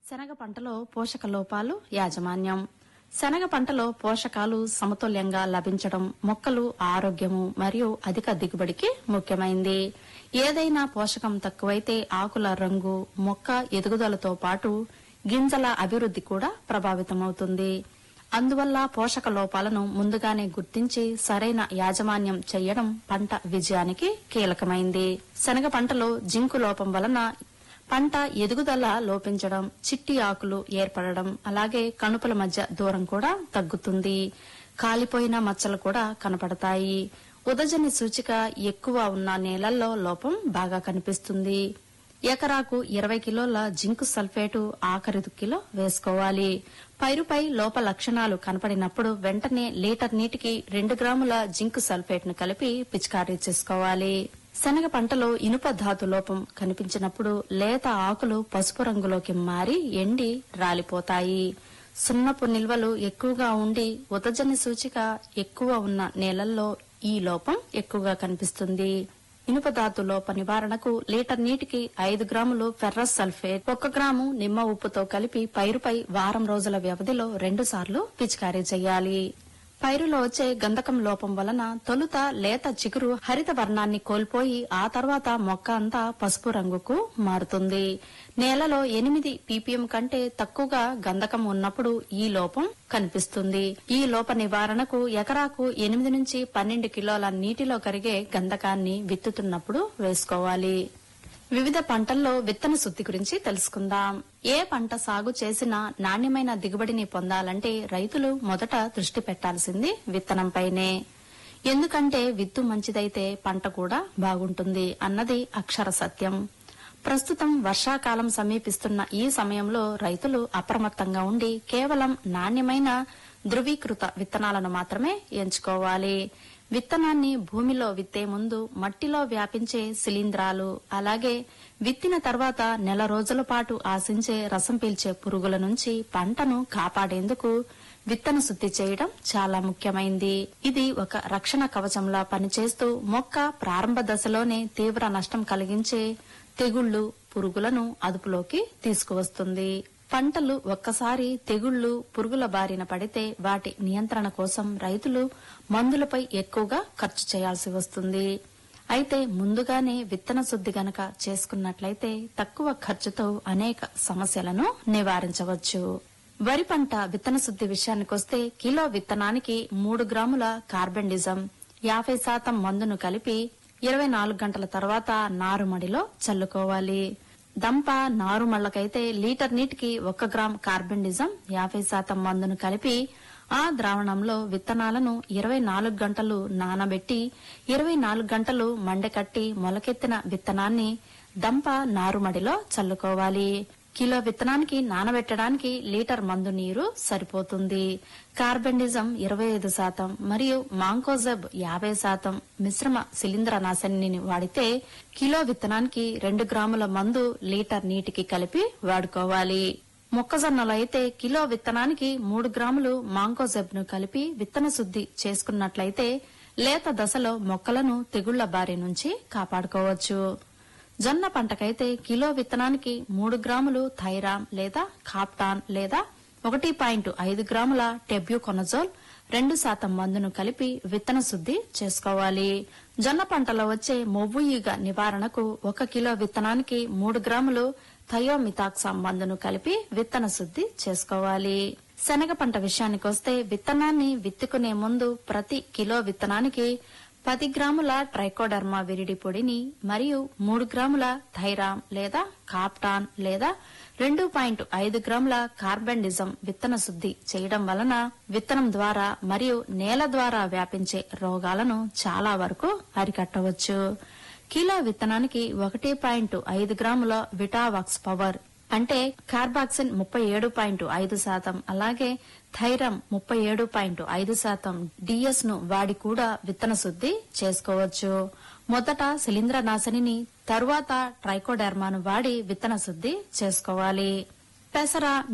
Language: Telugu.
శనగ పంటలో పోషక లోపాలు యాజమాన్యం శనగ పంటలో పోషకాలు సమతుల్యంగా లభించడం మొక్కలు ఆరోగ్యము మరియు అధిక దిగుబడికి ముఖ్యమైంది ఏదైనా పోషకం తక్కువైతే ఆకుల రంగు మొక్క ఎదుగుదలతో పాటు గింజల అభివృద్ధి కూడా ప్రభావితమవుతుంది అందువల్ల పోషక లోపాలను ముందుగానే గుర్తించి సరైన యాజమాన్యం చేయడం పంట విజయానికి కీలకమైంది శనగ పంటలో జింకు లోపం వలన పంట ఎదుగుదల లోపించడం చిట్టి ఆకులు ఏర్పడడం అలాగే కణుపుల మధ్య దూరం కూడా తగ్గుతుంది కాలిపోయిన మచ్చలు కూడా కనపడతాయి ఉదజని సూచిక ఎక్కువ ఉన్న నేలల్లో లోపం బాగా కనిపిస్తుంది ఎకరాకు ఇరవై కిలోల జింకు సల్ఫేటు ఆఖరి దుక్కిలో వేసుకోవాలి పైరుపై లోప లక్షణాలు కనపడినప్పుడు వెంటనే లీటర్ నీటికి రెండు గ్రాముల జింకు సల్ఫేట్ ను కలిపి పిచికారీ చేసుకోవాలి శనగ పంటలో ఇనుప ధాతు లోపం కనిపించినప్పుడు లేత ఆకులు పసుపు రంగులోకి మారి ఎండి రాలిపోతాయి సున్నపు నిల్వలు ఎక్కువగా ఉండి ఉదజని సూచిక ఎక్కువ ఉన్న నేలల్లో ఈ లోపం ఎక్కువగా కనిపిస్తుంది ఇనుప ధాతు లోప నివారణకు లీటర్ నీటికి ఐదు గ్రాములు ఫెర్రస్ సల్ఫేట్ ఒక గ్రాము నిమ్మ ఉప్పుతో కలిపి పైరుపై వారం రోజుల వ్యవధిలో రెండు సార్లు పిచికారీ చేయాలి పైరులో వచ్చే గంధకం లోపం వలన తొలుత లేత చిగురు హరిత వర్ణాన్ని కోల్పోయి ఆ తర్వాత మొక్క అంతా పసుపు రంగుకు మారుతుంది నేలలో ఎనిమిది పీపీఎం కంటే తక్కువగా గంధకం ఉన్నప్పుడు ఈ లోపం కనిపిస్తుంది ఈ లోప నివారణకు ఎకరాకు ఎనిమిది నుంచి పన్నెండు కిలోల నీటిలో కరిగే గంధకాన్ని విత్తుతున్నప్పుడు వేసుకోవాలి వివిధ పంటల్లో విత్తన శుద్ధి గురించి తెలుసుకుందాం ఏ పంట సాగు చేసినా నాణ్యమైన దిగుబడిని పొందాలంటే రైతులు మొదట దృష్టి పెట్టాల్సింది విత్తనంపైనే ఎందుకంటే విత్తు మంచిదైతే పంట కూడా బాగుంటుంది అన్నది అక్షర సత్యం ప్రస్తుతం వర్షాకాలం సమీపిస్తున్న ఈ సమయంలో రైతులు అప్రమత్తంగా ఉండి కేవలం నాణ్యమైన ధృవీకృత విత్తనాలను మాత్రమే ఎంచుకోవాలి విత్తనాన్ని భూమిలో విత్తే ముందు మట్టిలో వ్యాపించే శిలీంధ్రాలు అలాగే విత్తిన తర్వాత నెల రోజుల పాటు ఆశించే రసం పీల్చే పురుగుల నుంచి పంటను కాపాడేందుకు విత్తన శుద్ధి చేయడం చాలా ముఖ్యమైంది ఇది ఒక రక్షణ కవచంలా పనిచేస్తూ మొక్క ప్రారంభ దశలోనే తీవ్ర నష్టం కలిగించే తెగుళ్లు పురుగులను అదుపులోకి తీసుకువస్తుంది పంటలు ఒక్కసారి తెగుళ్లు పురుగుల బారిన పడితే వాటి నియంత్రణ కోసం రైతులు మందులపై ఎక్కువగా ఖర్చు చేయాల్సి వస్తుంది అయితే ముందుగానే విత్తన శుద్ధి గనక చేసుకున్నట్లయితే తక్కువ ఖర్చుతో అనేక సమస్యలను నివారించవచ్చు వరి పంట విత్తన శుద్ధి విషయానికొస్తే కిలో విత్తనానికి మూడు గ్రాముల కార్బెండిజం యాభై శాతం మందును కలిపి ఇరవై నాలుగు గంటల తర్వాత నారుమడిలో చల్లుకోవాలి దంప నారుమళ్లకైతే లీటర్ నీటికి ఒక గ్రామ్ కార్బెండిజం యాభై శాతం మందును కలిపి ఆ ద్రావణంలో విత్తనాలను ఇరవై నాలుగు గంటలు నానబెట్టి ఇరవై నాలుగు గంటలు మండకట్టి మొలకెత్తిన విత్తనాన్ని దంప నారుమడిలో చల్లుకోవాలి కిలో విత్తనానికి నానబెట్టడానికి లీటర్ మందు నీరు సరిపోతుంది కార్బెండిజం ఇరవై ఐదు శాతం మరియు మాంకోజబ్ యాభై శాతం మిశ్రమ శిలీంద్ర నాశనిని వాడితే కిలో విత్తనానికి రెండు గ్రాముల మందు లీటర్ నీటికి కలిపి వాడుకోవాలి మొక్కజొన్నలు అయితే కిలో విత్తనానికి మూడు గ్రాములు మాంకోజెబ్ ను కలిపి విత్తన శుద్ధి చేసుకున్నట్లయితే లేత దశలో మొక్కలను తెగుళ్ల బారి నుంచి కాపాడుకోవచ్చు జొన్న పంటకైతే కిలో విత్తనానికి మూడు గ్రాములు థైరామ్ లేదా కాప్టాన్ లేదా ఒకటి పాయింట్ ఐదు గ్రాముల టెబ్యూకొనజోల్ రెండు శాతం మందును కలిపి విత్తన శుద్ధి చేసుకోవాలి జొన్న పంటలో వచ్చే మొవ్వు ఈగ నివారణకు ఒక కిలో విత్తనానికి మూడు గ్రాములు థయోమితాక్సామ్ మందును కలిపి విత్తన శుద్ధి చేసుకోవాలి శనగ పంట విషయానికొస్తే విత్తనాన్ని విత్తుకునే ముందు ప్రతి కిలో విత్తనానికి పది గ్రాముల ట్రైకోడర్మా విరిడి పొడిని మరియు మూడు గ్రాముల థైరామ్ లేదా కాప్టాన్ లేదా రెండు పాయింట్ ఐదు గ్రాముల కార్బెండిజం విత్తన శుద్ధి చేయడం వలన విత్తనం ద్వారా మరియు నేల ద్వారా వ్యాపించే రోగాలను చాలా వరకు అరికట్టవచ్చు కిలో విత్తనానికి ఒకటి పాయింట్ ఐదు గ్రాముల విటావాక్స్ పవర్ అంటే కార్బాక్సిన్ ముప్పై ఏడు పాయింట్ ఐదు శాతం అలాగే థైరమ్ ముప్పై ఏడు పాయింట్ ఐదు శాతం డిఎస్ ను వాడి కూడా విత్తన శుద్ధి చేసుకోవచ్చు మొదట శిలీంద్ర నాశనిని తరువాత ట్రైకోడెర్మాను వాడి విత్తన శుద్ధి చేసుకోవాలి పెసర